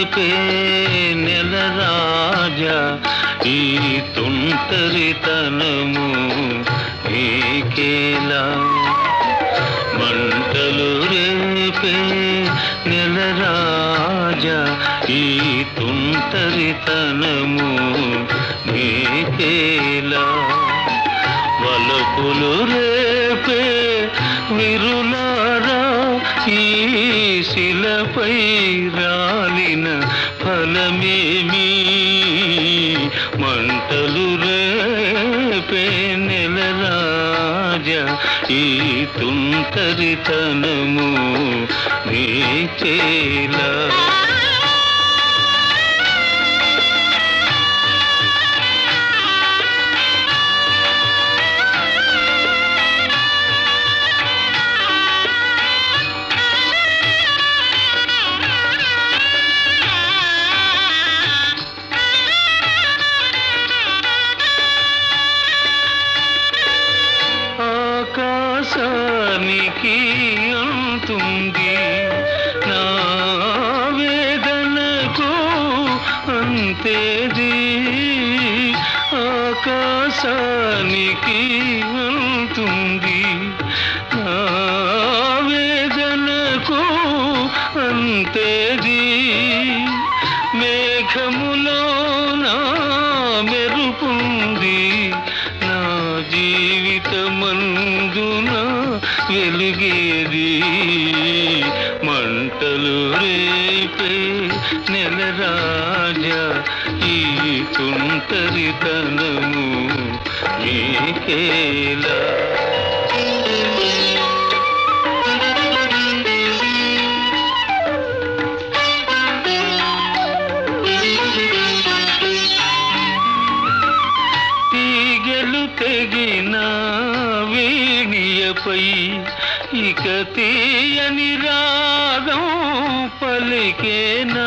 రేపే నెల రాజా ఈ తుంటరితనము నీకేలా మంటలు రేపే నెల రాజా ఈ తుంటరితనము నీకేలా వలపులు రేపే విరులారా ఈ శిలపై రాలిన ఫలమేమి మంటలు రేపే నెల రాజా ఈ తుంటరితనము నీకేలా ఆకాశానికి అంతుంది నా వేదనకు అంతేది ఆకాశానికి అంతుంది నా వేదనకు అంతేది మేఘములో నా మెరుపుంది నా జీవితమందున వెలుగేది మంటలు రేపే నెల రాజా ఈ తుంటరితనము నీకేలా తీగలు తెగిన వీణియపై ఇక తీయని రాగం పలికేనా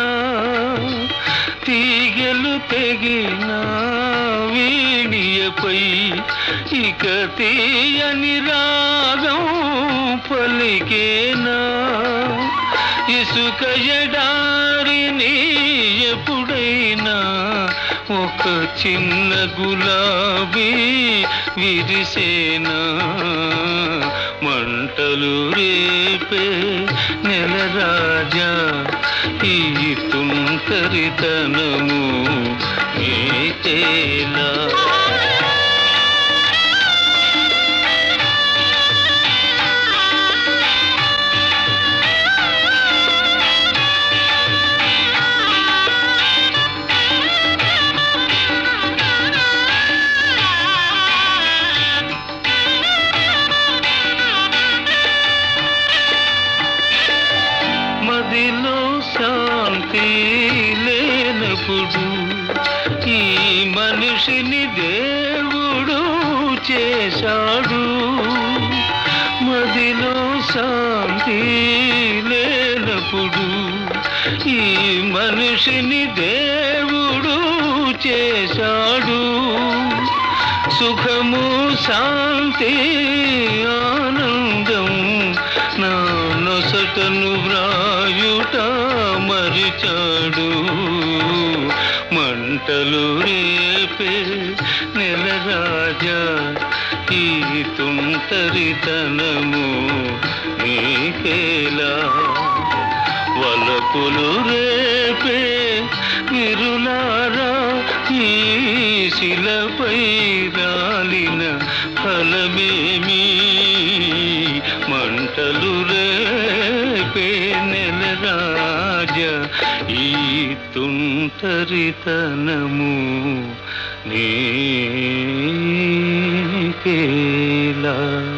తీగలు తెగిన వీణియపై ఇక తీయని రాగం పలికేనా ఇసుక ఎడారిని ఎప్పుడైనా ఒక చిన్న గులాబీ విరిసేనా మంటలు రేపే నెల రాజా ఈ తుంటరితనము నీకేలా మదిలో శాంతి లేనప్పుడు ఈ మనిషిని దేవుడు చేశాడు మదిలో శాంతి లేనప్పుడు ఈ మనిషిని దేవుడు చేశాడు సుఖము శాంతి ఆనందం నా నొసటను వ్రాయుట మరిచాడు మంటలు రేపే నెల రాజా ఈ తుంటరితనము నీకేలా వలపులు రేపే విరులారా ఈ శిలపై రాలిన ఫలమేమి మంటలు రేపే నెల రాజా ఈ తుంటరితనము నీకేలా